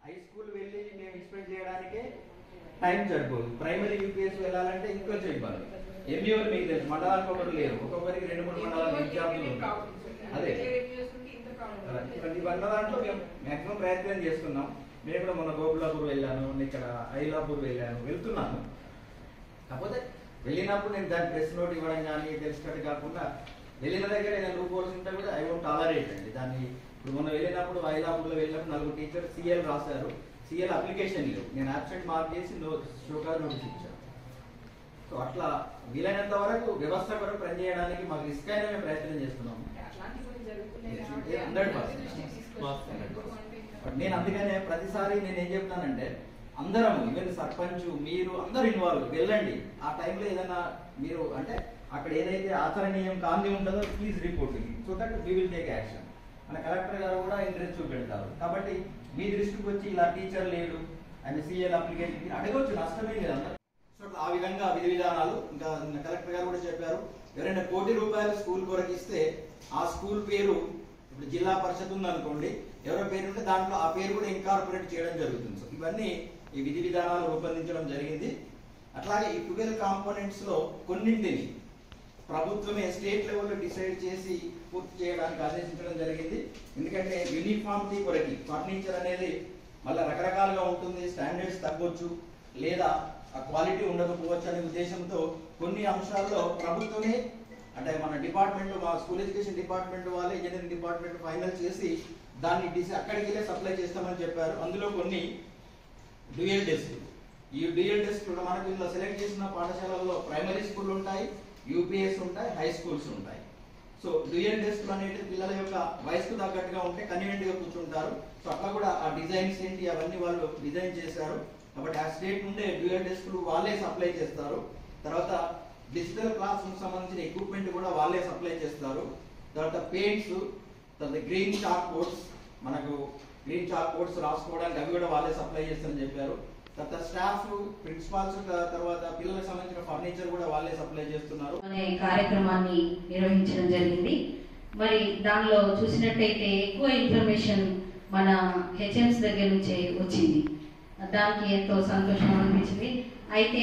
High school వెళ్ళి మేము explain చేయడానికే టైం సరిపోదు ప్రైమరీ యూపీఎస్ వెళ్ళాలంటే ఇంకొంచెం ఇబ్బంది ఎంఈఓలు మీకు తెలుసు మండలానికి ఒకరు లేరు ఒక్కొక్కరికి రెండు మూడు మండలాల విద్యార్థులు ఉంటారు అదే ప్రతి వంద దాంట్లో మేము మాక్సిమం ప్రయత్నం చేస్తున్నాం నేను కూడా మొన్న గోకులాపూర్ వెళ్ళాను మొన్న ఇక్కడ ఐలాపూర్ వెళ్ళాను వెళ్తున్నాను కాకపోతే వెళ్ళినప్పుడు నేను దాని ప్రెస్ నోట్ ఇవ్వడం కానీ తెలిసినట్టు కాకుండా వెళ్ళిన దగ్గర నేను లూప్ హోల్స్ ఉంటే కూడా ఐ వోంట్ టాలరేట్ అండి దాన్ని ఇప్పుడు మొన్న వెళ్ళినప్పుడు ఐలాపూర్లో వెళ్ళినప్పుడు నలుగురు టీచర్ సిఎల్ రాశారు సిఎల్ అప్లికేషన్ లేవు నేను అబ్సెంట్ మార్క్ చేసి నో షోకాజ్ నోటీస్ ఇచ్చాను సో అట్లా వీలైనంత వరకు వ్యవస్థ కొరకు పనిచేయడానికి మాకు రిస్క్ అయినా మేము ప్రయత్నం చేస్తున్నాము హండ్రెడ్ బట్ నేను అందుకనే ప్రతిసారి నేను ఏం చెప్తానంటే అందరం ఈవెన్ సర్పంచ్ మీరు అందరు ఇన్వాల్వ్ వెళ్ళండి ఆ టైంలో ఏదైనా మీరు అంటే అక్కడ ఏదైతే ఆచరణీయం కాంతి ఉంటుందో please report so that we will take action మన కలెక్టర్ గారు కూడా ఇంట్రెస్ట్ చూపెడతారు కాబట్టి మీ దృష్టికి వచ్చి ఇలా టీచర్ లేడు అండ్ సిఎల్ అప్లికేషన్ మీరు అడగవచ్చు నష్టమే లేదు అందరూ సో అట్లా ఆ విధంగా విధి విధానాలు ఇంకా నిన్న కలెక్టర్ గారు కూడా చెప్పారు ఎవరైనా కోటి రూపాయలు స్కూల్ కొరకు ఇస్తే ఆ స్కూల్ పేరు ఇప్పుడు జిల్లా పరిషత్ ఉందనుకోండి ఎవరో పేరు ఉంటే దాంట్లో ఆ పేరు కూడా ఇన్కార్పొరేట్ చేయడం జరుగుతుంది సో ఇవన్నీ ఈ విధి విధానాలు రూపొందించడం జరిగింది అట్లాగే ఈ ట్వెల్వ్ కాంపోనెంట్స్ లో కొన్నింటిని ప్రభుత్వమే స్టేట్ లెవెల్లో డిసైడ్ చేసి పూర్తి చేయడానికి ఆదేశించడం జరిగింది ఎందుకంటే యూనిఫామిటీ కొరకి ఫర్నిచర్ అనేది మళ్ళీ రకరకాలుగా ఉంటుంది స్టాండర్డ్స్ తగ్గొచ్చు లేదా ఆ క్వాలిటీ ఉండకపోవచ్చు అనే ఉద్దేశంతో కొన్ని అంశాల్లో ప్రభుత్వమే అంటే మన డిపార్ట్మెంట్ మా స్కూల్ ఎడ్యుకేషన్ డిపార్ట్మెంట్ వాళ్ళు ఇంజనీరింగ్ డిపార్ట్మెంట్ ఫైనల్ చేసి దాన్ని డిసి అక్కడికి వెళ్ళే సప్లై చేస్తామని చెప్పారు అందులో కొన్ని డ్యూయల్ డెస్క్ ఈ డ్యూయల్ డెస్క్ మనకు ఇందులో సెలెక్ట్ చేసిన పాఠశాలల్లో ప్రైమరీ స్కూల్ ఉంటాయి యూపీఎస్ ఉంటాయి హై స్కూల్స్ ఉంటాయి సో డ్యూయల్ డెస్క్ అనేది పిల్లల యొక్క వయసుకు తగ్గట్టుగా ఉంటే కన్వీనియంట్ గా కూర్చుంటారు సో అట్లా కూడా ఆ డిజైన్స్ ఏంటి అవన్నీ వాళ్ళు డిజైన్ చేశారు కాబట్టి ఆ స్టేట్ నుండే డ్యూయల్ డెస్క్లు వాళ్ళే సప్లై చేస్తారు తర్వాత డిజిటల్ క్లాస్ సంబంధించిన ఎక్విప్మెంట్ కూడా వాళ్ళే సప్లై చేస్తారు తర్వాత పెయింట్స్ తర్వాత గ్రీన్ చాక్ బోర్డ్స్ మనకు గ్రీన్ చాక్ బోర్డ్స్ రాసుకోవడానికి అవి కూడా వాళ్ళే సప్లై చేస్తారని చెప్పారు తర్వాత స్టాఫ్ ప్రిన్సిపాల్స్ తర్వాత పిల్లలకు సంబంధించిన ఫర్నిచర్ కూడా వాళ్ళే సప్లై చేస్తున్నారు అనే కార్యక్రమాన్ని నిర్వహించడం జరిగింది మరి దానిలో చూసినట్టయితే ఎక్కువ ఇన్ఫర్మేషన్ మన హెచ్ఎంస్ దగ్గర నుంచే వచ్చింది దానికి ఎంతో సంతోషం అనిపించింది అయితే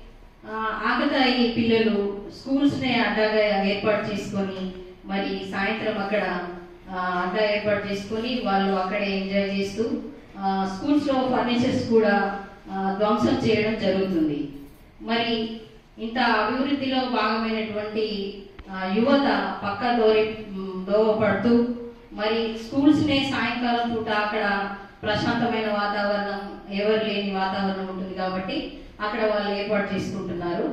ఆ, ఆకతాయి పిల్లలు స్కూల్స్నే అడ్డాగా ఏర్పాటు చేసుకొని మరి సాయంత్రం అక్కడ ఆ, అడ్డా ఏర్పాటు చేసుకొని వాళ్ళు అక్కడే ఎంజాయ్ చేస్తూ ఆ, స్కూల్స్లో ఫర్నిచర్స్ కూడా ఆ, ధ్వంసం చేయడం జరుగుతుంది మరి ఇంత అభివృద్ధిలో భాగమైనటువంటి ఆ, యువత పక్క దోరి మ్, దోవ పడుతూ మరి స్కూల్స్ నే సాయంకాలం పూట అక్కడ ప్రశాంతమైన వాతావరణం ఎవరు లేని వాతావరణం ఉంటుంది కాబట్టి అక్కడ వాళ్ళు ఏర్పాటు చేసుకుంటున్నారు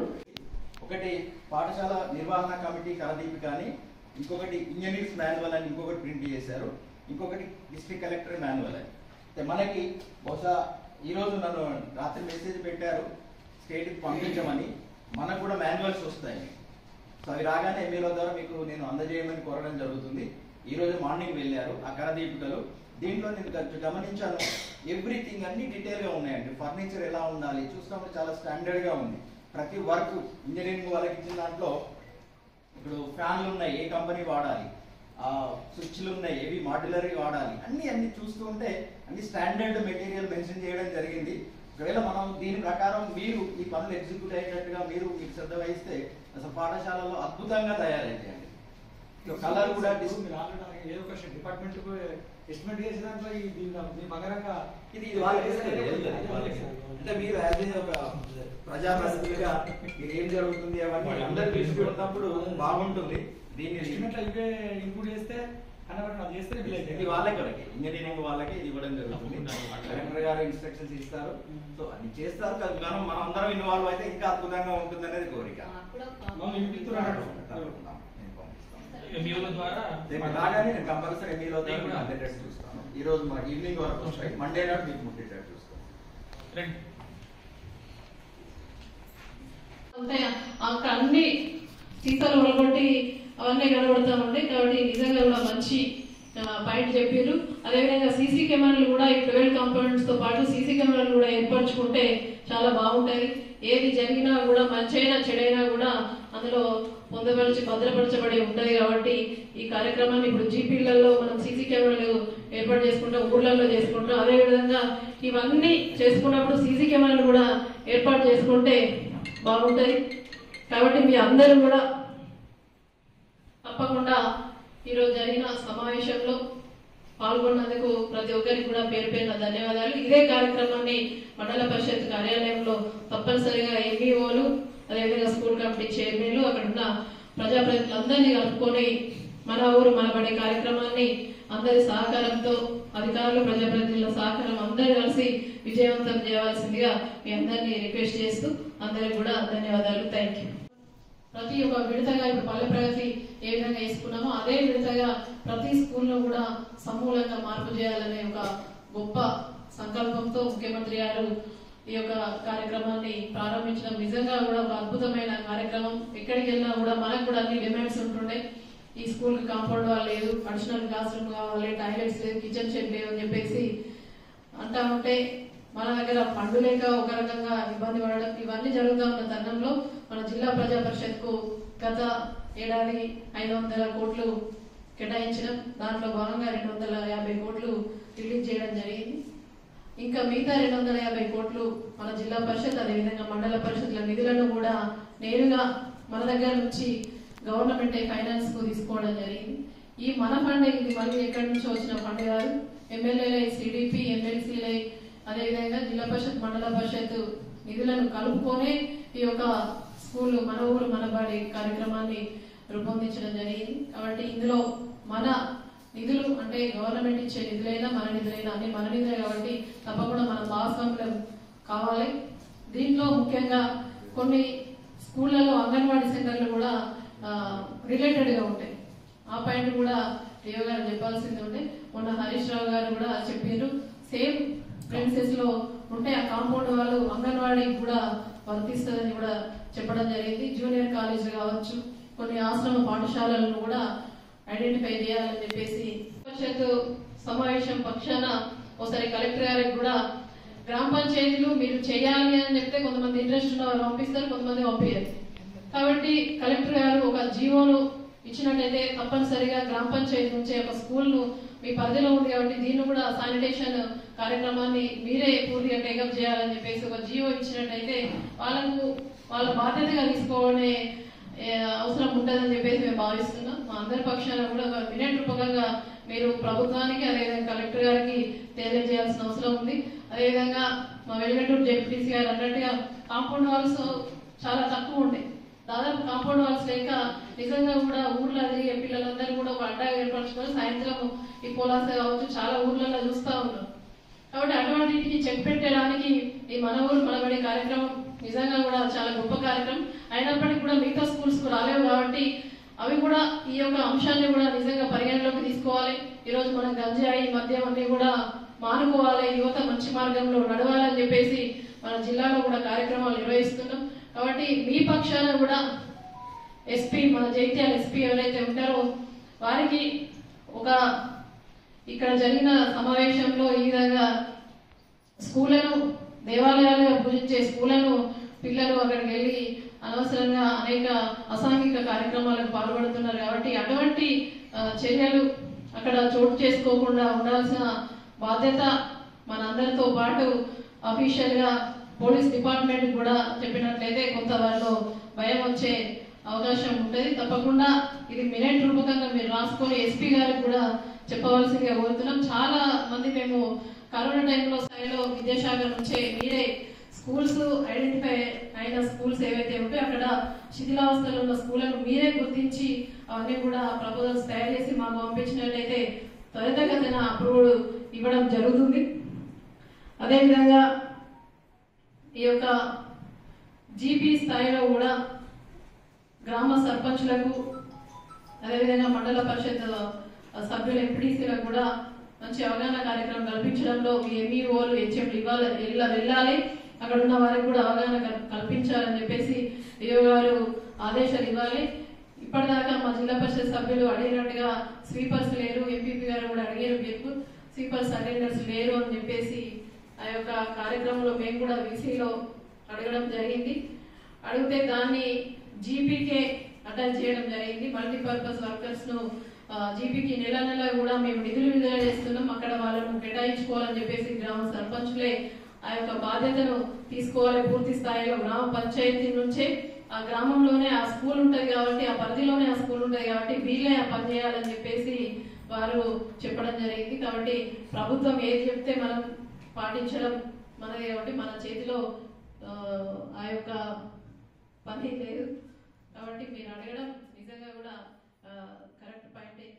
ఒకటి పాఠశాల నిర్వహణ కమిటీ కరదీపి కానీ ఇంకొకటి ఇంజనీర్స్ మాన్యువల్ అని ఇంకొకటి ప్రింట్ చేశారు ఇంకొకటి డిస్ట్రిక్ట్ కలెక్టర్ మాన్యువల్ అని అయితే మనకి బహుశా ఈ రోజు నన్ను రాత్రి మెసేజ్ పెట్టారు స్టేట్కి పంపించమని మనకు కూడా మాన్యువల్స్ వస్తాయి సో అవి రాగానే ఎమ్మెల్యే ద్వారా మీకు నేను అందజేయమని కోరడం జరుగుతుంది ఈ రోజు మార్నింగ్ వెళ్ళారు ఆ కరదీపికలు దీంట్లో నేను కొంచెం గమనించాను ఎవ్రీథింగ్ అన్ని డీటెయిల్ గా ఉన్నాయండి ఫర్నిచర్ ఎలా ఉండాలి చూసినప్పుడు చాలా స్టాండర్డ్ గా ఉంది ప్రతి వర్క్ ఇంజనీరింగ్ వాళ్ళకి ఇచ్చిన దాంట్లో ఇప్పుడు ఫ్యాన్లు ఉన్నాయి ఏ కంపెనీ వాడాలి ఆ స్విచ్లు ఉన్నాయి ఏవి మాడ్యులర్ వాడాలి అన్ని అన్ని చూస్తూ ఉంటే అన్ని స్టాండర్డ్ మెటీరియల్ మెన్షన్ చేయడం జరిగింది ఒకవేళ మనం దీని ప్రకారం మీరు ఈ పనులు ఎగ్జిక్యూట్ అయ్యేటట్టుగా మీరు మీకు శ్రద్ధ వహిస్తే అసలు పాఠశాలలో అద్భుతంగా తయారైతాయండి కలర్ కూడా డిస్- మీరు ఆల్రెడీ ఏదో ఒక డిపార్ట్మెంట్ ఎస్టిమేట్ చేసిన దాంట్లో ఈ దీని దీని ప్రకారంగా ఇది ఇది వాళ్ళకి ఇస్తుంది, వెళ్తుంది వాళ్ళకి. అంటే మీరు యాజ్ ఏ ఒక ప్రజాప్రతినిధిగా మీరు ఏం జరుగుతుంది అవన్నీ అందరు తీసుకుంటున్నప్పుడు బాగుంటుంది దీన్ని ఎస్టిమేట్ ఇవే ఇంక్లూడ్ చేస్తే కనబడి అది చేస్తే బిల్ ఇది వాళ్ళకి వరకే ఇంజనీరింగ్ వాళ్ళకి ఇది ఇవ్వడం జరుగుతుంది కలెక్టర్ గారు ఇన్స్ట్రక్షన్స్ ఇస్తారు సో అది చేస్తారు కాదు మనం మనం అందరం ఇన్వాల్వ్ అయితే ఇంకా అద్భుతంగా ఉంటుంది అనేది కోరిక మమ్మల్ని ఇంపిస్తున్నారు తప్పకుండా నేను పంపిస్తాను. ఎంఈఓల ద్వారా రేపు రాగానే నేను కంపల్సరీ మీలో అటెండెన్స్ చూస్తాను ఈ రోజు మా ఈవినింగ్ వరకు వస్తాయి మండే నాడు మీకు ముట్టేటట్టు చూస్తాను రండి ఉంటాయి అక్కడ అన్ని సీసాలు ఉడగొట్టి అవన్నీ కనబడుతూ ఉంటాయి కాబట్టి నిజంగా కూడా మంచి పాయింట్ చెప్పారు అదేవిధంగా సీసీ కెమెరాలు కూడా ఈ ట్వెల్వ్ కాంపోనెంట్స్ తో పాటు సీసీ కెమెరాలు కూడా ఏర్పరచుకుంటే చాలా బాగుంటాయి ఏది జరిగినా కూడా మంచైనా చెడైనా కూడా అందులో పొందపరిచి భద్రపరచబడి ఉంటుంది కాబట్టి ఈ కార్యక్రమాన్ని ఇప్పుడు జీపీలలో మనం సీసీ కెమెరాలు ఏర్పాటు చేసుకుంటాం ఊర్లలో చేసుకుంటాం అదేవిధంగా ఇవన్నీ చేసుకున్నప్పుడు సీసీ కెమెరాలు కూడా ఏర్పాటు చేసుకుంటే బాగుంటుంది కాబట్టి మీ అందరూ కూడా తప్పకుండా ఈరోజు జరిగిన సమావేశంలో పాల్గొన్నందుకు ప్రతి ఒక్కరికి కూడా పేరు పేరున ధన్యవాదాలు ఇదే కార్యక్రమాన్ని మండల పరిషత్ కార్యాలయంలో తప్పనిసరిగా ఎంఈఓలు అదేవిధంగా స్కూల్ కమిటీ చైర్మన్లు అక్కడ ఉన్న ప్రజాప్రతినిధులందరినీ కలుపుకొని మన ఊరు మన బడి కార్యక్రమాన్ని అందరి సహకారంతో అధికారులు ప్రజాప్రతినిధుల సహకారం అందరూ కలిసి విజయవంతం చేయవలసిందిగా మీ అందరినీ రిక్వెస్ట్ చేస్తూ అందరికి కూడా ధన్యవాదాలు థ్యాంక్ యూ ప్రతి ఒక్క విడతగా ఇప్పుడు పల్లె ప్రగతి ఏ విధంగా వేసుకున్నామో అదే విడతగా ప్రతి స్కూల్లో కూడా సమూలంగా మార్పు చేయాలనే ఒక గొప్ప సంకల్పంతో ముఖ్యమంత్రి గారు ఈ యొక్క కార్యక్రమాన్ని ప్రారంభించడం నిజంగా కూడా ఒక అద్భుతమైన కార్యక్రమం ఎక్కడికి వెళ్ళినా కూడా మనకు కూడా అన్ని డిమాండ్స్ ఉంటుండే ఈ స్కూల్ కి కాంపౌండ్ వాల్ లేదు అడిషనల్ క్లాస్ రూమ్ కావాలి టాయిలెట్స్ లేదు కిచెన్ షెడ్ లేదు అని చెప్పేసి అంటా ఉంటే మన దగ్గర ఫండ్ లేక ఒక రకంగా ఇబ్బంది పడడం ఇవన్నీ జరుగుతూ ఉన్న తరుణంలో మన జిల్లా ప్రజా పరిషత్ కు గత ఏడాది ఐదు వందల కోట్లు కేటాయించడం దాంట్లో భాగంగా రెండు వందల యాభై కోట్లు రిలీజ్ చేయడం జరిగింది ఇంకా మిగతా రెండు వందల యాభై కోట్లు మన జిల్లా పరిషత్ అదేవిధంగా మండల పరిషత్ల నిధులను కూడా నేరుగా మన దగ్గర నుంచి గవర్నమెంట్ ఫైనాన్స్ కు తీసుకోవడం జరిగింది ఈ మన ఫండ్ ఇది మళ్ళీ ఎక్కడి నుంచో వచ్చిన ఫండ్ కాదు ఎమ్మెల్యేలై సిడిపి ఎమ్మెల్సీలై అదేవిధంగా జిల్లా పరిషత్ మండల పరిషత్ నిధులను కలుపుకొనే ఈ యొక్క స్కూల్ మన ఊరు మన బడి కార్యక్రమాన్ని రూపొందించడం జరిగింది కాబట్టి ఇందులో మన నిధులు అంటే గవర్నమెంట్ ఇచ్చే నిధులైనా మన నిధులైనా అన్ని మన నిధులే కాబట్టి తప్పకుండా మన భాగస్వామ్యం కావాలి దీంట్లో ముఖ్యంగా కొన్ని స్కూళ్ళలో అంగన్వాడీ సెంటర్లు కూడా రిలేటెడ్ గా ఉంటాయి ఆ పాయింట్ కూడా రియో గారు చెప్పాల్సింది ఉంటే మొన్న హరీష్ రావు గారు కూడా చెప్పారు సేమ్ ప్రిన్సెస్ లో ఉంటే ఆ కాంపౌండ్ వాళ్ళు అంగన్వాడీ కూడా వర్తిస్తుందని కూడా చెప్పడం జరిగింది జూనియర్ కాలేజ్ కావచ్చు కొన్ని ఆశ్రమ పాఠశాలలను కూడా ఐడెంటిఫై చేయాలని చెప్పేసి పరిషత్ సమావేశం పక్షాన ఒకసారి కలెక్టర్ గారికి కూడా గ్రామ పంచాయతీలు మీరు చేయాలి అని చెప్తే కొంతమంది ఇంట్రెస్ట్ ఉన్న వాళ్ళు పంపిస్తారు కొంతమంది పంపించారు కాబట్టి కలెక్టర్ గారు ఒక జీవోను ఇచ్చినట్టయితే తప్పనిసరిగా గ్రామ పంచాయతీ నుంచి ఒక స్కూల్ ను మీ పరిధిలో ఉంది కాబట్టి దీన్ని కూడా శానిటేషన్ కార్యక్రమాన్ని మీరే పూర్తిగా టేకప్ చేయాలని చెప్పేసి ఒక జీవో ఇచ్చినట్టయితే వాళ్ళకు వాళ్ళ బాధ్యతగా తీసుకోవడే ఏ, అవసరం ఉంటుందని చెప్పేసి మేము భావిస్తున్నాం మా అందరి పక్షాన కూడా ఒక మినట్ రూపకంగా మీరు ప్రభుత్వానికి అదేవిధంగా కలెక్టర్ గారికి తెలియజేయాల్సిన అవసరం ఉంది అదేవిధంగా మా వెలుగటూరు జెడ్పీటీసీ గారు అన్నట్టుగా కాంపౌండ్ వాల్స్ చాలా తక్కువ ఉండే దాదాపు కాంపౌండ్ వాల్స్ లేక నిజంగా కూడా ఊర్లో తిరిగే పిల్లలందరూ కూడా ఒక అడ్డా ఏర్పరచుకొని సాయంత్రం ఈ పొలాస కావచ్చు చాలా ఊర్లలో చూస్తా ఉన్నాం కాబట్టి అటువంటికి చెక్ పెట్టడానికి ఈ మన ఊరు మనబడి కార్యక్రమం నిజంగా కూడా చాలా గొప్ప కార్యక్రమం అయినప్పటికీ కూడా మిగతా స్కూల్స్ కు రాలేవు కాబట్టి అవి కూడా ఈ యొక్క అంశాన్ని కూడా నిజంగా పరిగణలోకి తీసుకోవాలి ఈ రోజు మనం గంజాయి మద్యం అన్ని కూడా మానుకోవాలి యువత మంచి మార్గంలో నడవాలని చెప్పేసి మన జిల్లాలో కూడా కార్యక్రమాలు నిర్వహిస్తున్నాం కాబట్టి మీ పక్షాన కూడా ఎస్పీ మన జైత్యాల ఎస్పీ ఎవరైతే ఉంటారో వారికి ఒక ఇక్కడ జరిగిన సమావేశంలో ఈ విధంగా స్కూళ్లను దేవాలయాలుగా పూజించే స్కూళ్లను పిల్లలు అక్కడికి వెళ్ళి అనవసరంగా అనేక అసాంఘిక కార్యక్రమాలకు పాల్పడుతున్నారు కాబట్టి అటువంటి ఆ, చర్యలు అక్కడ చోటు చేసుకోకుండా ఉండాల్సిన బాధ్యత మనందరితో పాటు అఫీషియల్ గా పోలీస్ డిపార్ట్మెంట్ కూడా చెప్పినట్లయితే కొంత వారిలో భయం వచ్చే అవకాశం ఉంటుంది తప్పకుండా ఇది మినట్ రూపకంగా మీరు రాసుకొని ఎస్పీ గారికి కూడా చెప్పవలసిందిగా కోరుతున్నాం చాలా మంది మేము కరోనా టైంలో స్థాయిలో విద్యాశాఖ నుంచే మీరే స్కూల్స్ ఐడెంటిఫై అయిన స్కూల్స్ ఏవైతే ఉంటాయో అక్కడ శిథిలావస్థలో ఉన్న స్కూళ్లను మీరే గుర్తించి అవన్నీ కూడా ప్రపోజల్స్ తయారు చేసి మాకు పంపించినట్లయితే త్వరితగతిన అప్రూవ్డ్ ఇవ్వడం జరుగుతుంది అదేవిధంగా ఈ యొక్క జీపీ స్థాయిలో కూడా గ్రామ సర్పంచులకు అదేవిధంగా మండల పరిషత్ ఆ, సభ్యులు ఎంపీటీసీలకు కూడా మంచి అవగాహన కార్యక్రమం కల్పించడంలో మీ ఎంఈఓలు హెచ్ఎంలు ఇవ్వాలి వెళ్ళ- వెళ్ళాలి అక్కడ ఉన్న వారికి కూడా అవగాహన కల్- కల్పించాలని చెప్పేసి డిఓ గారు ఆదేశాలు ఇవ్వాలి ఇప్పటిదాకా మా జిల్లా పరిషత్ సభ్యులు అడిగినట్టుగా స్వీపర్స్ లేరు ఎంపీపీ గారు కూడా అడిగారు మీకు స్వీపర్స్ అటెండర్స్ లేరు అని చెప్పేసి ఆ యొక్క కార్యక్రమంలో మేము కూడా వీసీలో అడగడం జరిగింది అడిగితే దాన్ని జీపీకే అటాచ్ చేయడం జరిగింది మల్టీపర్పస్ వర్కర్స్ ను జీపీకి నెల నెల కూడా మేము నిధులు విడుదల చేస్తున్నాం అక్కడ వాళ్ళను కేటాయించుకోవాలని చెప్పేసి గ్రామ సర్పంచులే ఆ యొక్క బాధ్యతను తీసుకోవాలి పూర్తి స్థాయిలో గ్రామ పంచాయతీ నుంచే ఆ గ్రామంలోనే ఆ స్కూల్ ఉంటది కాబట్టి ఆ పరిధిలోనే ఆ స్కూల్ ఉంటది కాబట్టి వీళ్ళే ఆ పని చేయాలని చెప్పేసి వారు చెప్పడం జరిగింది కాబట్టి ప్రభుత్వం ఏది చెప్తే మనం పాటించడం మనది కాబట్టి మన చేతిలో ఆ, ఆ యొక్క పని లేదు కాబట్టి మీరు అడగడం నిజంగా కూడా కరెక్ట్ పాయింట్